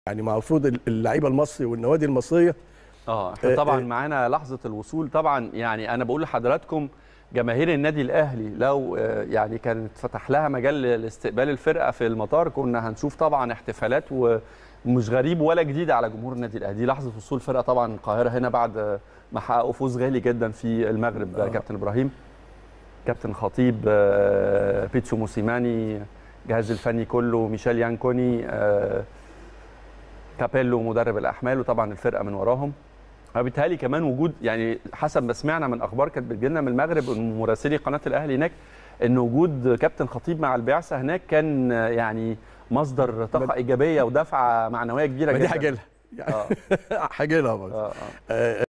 يعني المفروض اللعيبه المصري والنوادي المصريه اه احنا آه، طبعا آه. معانا لحظه الوصول طبعا يعني انا بقول لحضراتكم جماهير النادي الاهلي لو آه، يعني كانت فتح لها مجال لاستقبال الفرقه في المطار كنا هنشوف طبعا احتفالات ومش غريب ولا جديد على جمهور النادي الاهلي دي لحظه وصول فرقه طبعا القاهره هنا بعد آه، ما حققوا فوز غالي جدا في المغرب آه. كابتن ابراهيم كابتن خطيب آه، بيتسو موسيماني الجهاز الفني كله ميشيل يانكوني آه، كابيلو مدرب الاحمال وطبعا الفرقه من وراهم فبالتالي كمان وجود يعني حسب ما سمعنا من اخبار كانت بتجيلنا من المغرب من مراسلي قناه الاهلي هناك ان وجود كابتن خطيب مع البعثه هناك كان آه، يعني مصدر طاقه ايجابيه ودفعه معنويه كبيره ما جدا دي حاجه لها اه حاجه لها برضه اه, آه. آه،